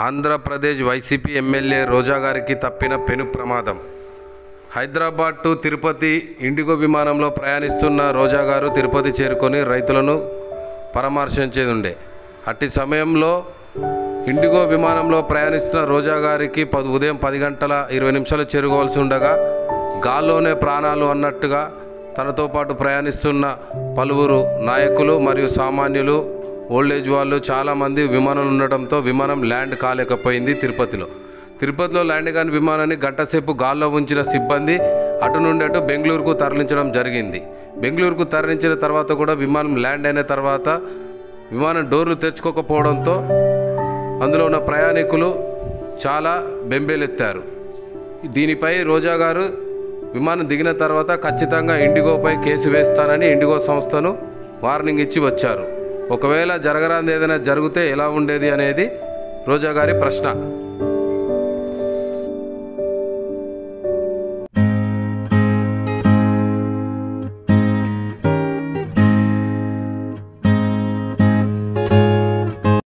Andhra Pradesh YCP MLA రోజా గారికి తప్పిన పెను ప్రమాదం హైదరాబాద్ టు తిరుపతి ఇండిగో విమానంలో ప్రయాణిస్తున్న రోజా గారు తిరుపతి చేరుకొని రైతులను పరామర్శించేది ఉండే అట్టి సమయంలో ఇండిగో విమానంలో ప్రయాణిస్తున్న రోజా గారికి పది ఉదయం పది గంటల ఇరవై నిమిషాలు చేరుకోవాల్సి ఉండగా గాల్లోనే ప్రాణాలు అన్నట్టుగా తనతో పాటు ప్రయాణిస్తున్న పలువురు నాయకులు మరియు సామాన్యులు ఓల్డేజ్ వాళ్ళు చాలామంది విమానం ఉండడంతో విమానం ల్యాండ్ కాలేకపోయింది తిరుపతిలో తిరుపతిలో ల్యాండ్ కాని విమానాన్ని గంటసేపు గాల్లో ఉంచిన సిబ్బంది అటు నుండి అటు బెంగళూరుకు తరలించడం జరిగింది బెంగళూరుకు తరలించిన తర్వాత కూడా విమానం ల్యాండ్ అయిన తర్వాత విమానం డోర్లు తెరుచుకోకపోవడంతో అందులో ఉన్న ప్రయాణికులు చాలా బెంబేలెత్తారు దీనిపై రోజా గారు విమానం దిగిన తర్వాత ఖచ్చితంగా ఇండిగోపై కేసు వేస్తానని ఇండిగో సంస్థను వార్నింగ్ ఇచ్చి వచ్చారు ఒకవేళ జరగరాంది ఏదైనా జరిగితే ఎలా ఉండేది అనేది రోజా గారి ప్రశ్న